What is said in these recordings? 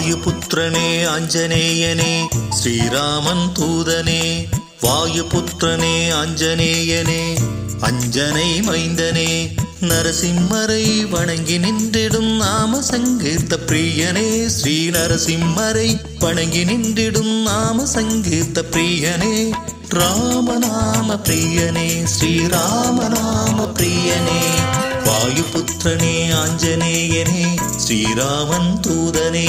வாயுபுத்திரனே அஞ்சனேயனே ஸ்ரீராமன் தூதனே வாயுபுத்திரனே அஞ்சனேயனே அஞ்சனை மைந்தனே நரசிம்மரை வணங்கி நின்றிடும் நாம சங்கீர்த்த பிரியனே ஸ்ரீ நரசிம்மரை வணங்கி நின்றிடும் நாம சங்கீர்த்த பிரியனே ராமநாம பிரியனே ஸ்ரீராமநாம பிரியனே வாயுபுத்திரனே ஆஞ்சநேயனே ஸ்ரீராமன் தூதனே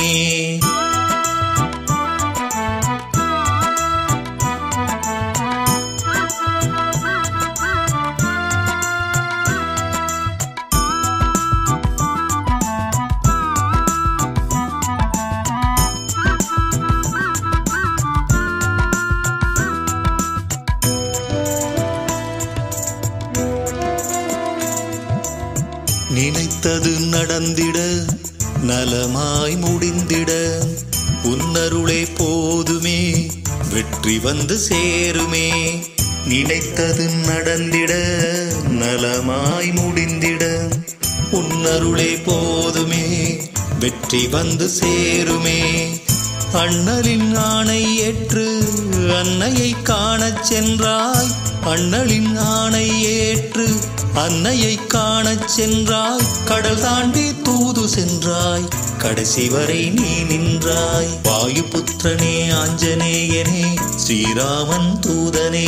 நினைத்தது நடந்திட நலமாய் முடிந்திட உன்னருளே போதுமே வெற்றி வந்து சேருமே நினைத்தது நடந்திட நலமாய் முடிந்திட உன்னருளே போதுமே வெற்றி வந்து சேருமே அண்ணலின் ஆணை ஏற்று அன்னையை காணச் சென்றாய் அண்ணலின் ஆணை ஏற்று அன்னையை காணச் சென்றாய் கடல் தாண்டி தூது சென்றாய் கடைசி வரை நீ நின்றாய் வாயுபுத்திரனே ஆஞ்சநேயனே ஸ்ரீராமன் தூதனே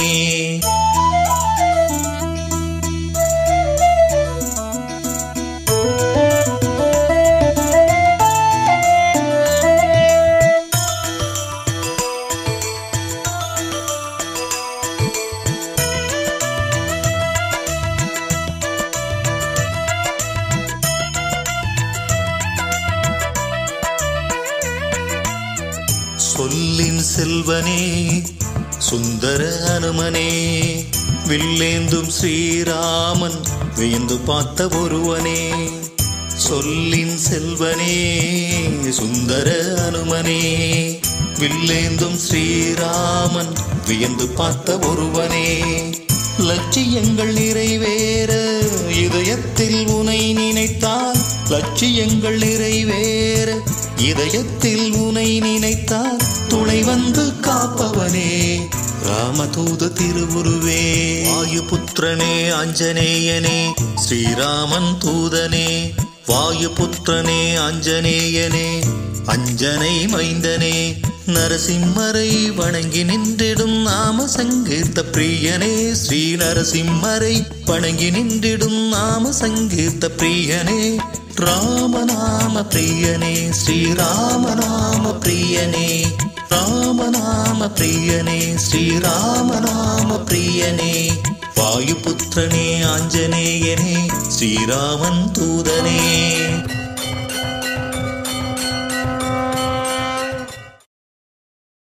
சொல்லின் செல்வனே சுந்தர அனுமனே வில்லேந்தும் ஸ்ரீராமன் வியந்து பார்த்த ஒருவனே சொல்லின் செல்வனே சுந்தர அனுமனே வில்லேந்தும் ஸ்ரீராமன் வியந்து பார்த்த ஒருவனே லட்சியங்கள் நிறைவேற இதயத்தில் உனை நினைத்தால் லட்சியங்கள் நிறைவேற இதயத்தில் உனை நினைத்தால் துணை வந்து காப்பவனே ராமதூத திருவுருவே வாயுபுத்திரனே அஞ்சனேயனே ஸ்ரீராமன் தூதனே வாயுபுத்திரனே அஞ்சனேயனே அஞ்சனை மைந்தனே நரசிம்மரை வணங்கி நின்றிடும் நாம சங்கீர்த்த பிரியனே ஸ்ரீ நரசிம்மரை வணங்கி நின்றிடும் நாம சங்கீர்த்த பிரியனே ராமநாம பிரியனே ஸ்ரீராமநாம பிரியனே ராமநாம பிரியனே ஸ்ரீராமநாம பிரியனே வாயுபுத்திரனே ஆஞ்சநேயனே ஸ்ரீராமன் தூதனே